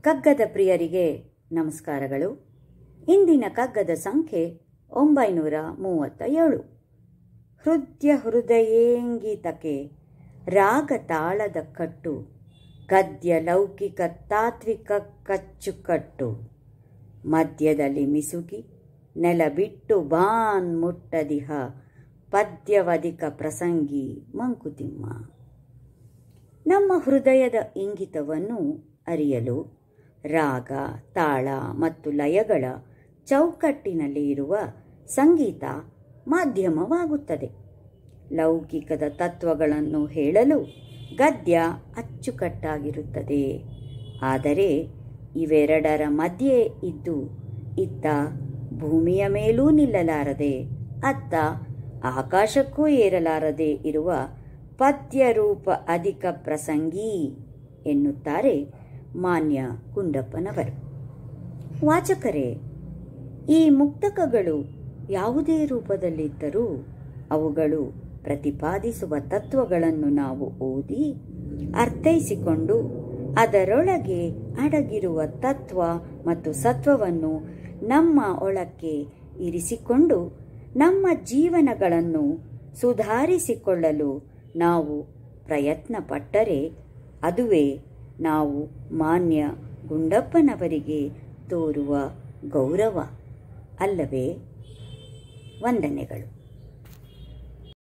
ಕಗ್ಗದ ಪ್ರಿಯರಿಗೆ ನಮಸ್ಕಾರಗಳು ಇಂದಿನ ಕಗ್ಗದ ಸಂಖ್ಯೆ ಒಂಬೈನೂರ ಮೂವತ್ತ ಏಳು ಹೃದಯ ಹೃದಯೇಂಗಿತಕ್ಕೆ ರಾಗ ತಾಳದ ಕಟ್ಟು ಗದ್ಯ ಲೌಕಿಕ ತಾತ್ವಿಕ ಕಚ್ಚುಕಟ್ಟು ಮಧ್ಯದಲ್ಲಿ ಮಿಸುಕಿ ನೆಲ ಬಿಟ್ಟು ಬಾನ್ ಮುಟ್ಟದಿಹ ಪದ್ಯವಧಿಕ ಪ್ರಸಂಗಿ ಮಂಕುತಿಮ್ಮ ನಮ್ಮ ಹೃದಯದ ಇಂಗಿತವನ್ನು ಅರಿಯಲು ರಾಗ ತಾಳ ಮತ್ತು ಲಯಗಳ ಚೌಕಟ್ಟಿನಲ್ಲಿ ಇರುವ ಸಂಗೀತ ಮಾಧ್ಯಮವಾಗುತ್ತದೆ ಲೌಕಿಕದ ತತ್ವಗಳನ್ನು ಹೇಳಲು ಗದ್ಯ ಅಚ್ಚುಕಟ್ಟಾಗಿರುತ್ತದೆ ಆದರೆ ಇವೆರಡರ ಮಧ್ಯೆ ಇದ್ದು ಇತ್ತ ಭೂಮಿಯ ಮೇಲೂ ನಿಲ್ಲಲಾರದೆ ಅತ್ತ ಆಕಾಶಕ್ಕೂ ಏರಲಾರದೆ ಇರುವ ಪದ್ಯರೂಪ ಅಧಿಕ ಪ್ರಸಂಗಿ ಎನ್ನುತ್ತಾರೆ ಮಾನ್ಯ ಗುಂಡಪ್ಪನವರು ವಾಚಕರೇ ಈ ಮುಕ್ತಕಗಳು ಯಾವುದೇ ರೂಪದಲ್ಲಿದ್ದರೂ ಅವುಗಳು ಪ್ರತಿಪಾದಿಸುವ ತತ್ವಗಳನ್ನು ನಾವು ಓದಿ ಅರ್ಥೈಸಿಕೊಂಡು ಅದರೊಳಗೆ ಅಡಗಿರುವ ತತ್ವ ಮತ್ತು ಸತ್ವವನ್ನು ನಮ್ಮ ಒಳಕ್ಕೆ ಇರಿಸಿಕೊಂಡು ನಮ್ಮ ಜೀವನಗಳನ್ನು ಸುಧಾರಿಸಿಕೊಳ್ಳಲು ನಾವು ಪ್ರಯತ್ನ ಪಟ್ಟರೆ ಅದುವೇ ನಾವು ಮಾನ್ಯ ಗುಂಡಪ್ಪನವರಿಗೆ ತೋರುವ ಗೌರವ ಅಲ್ಲವೇ ವಂದನೆಗಳು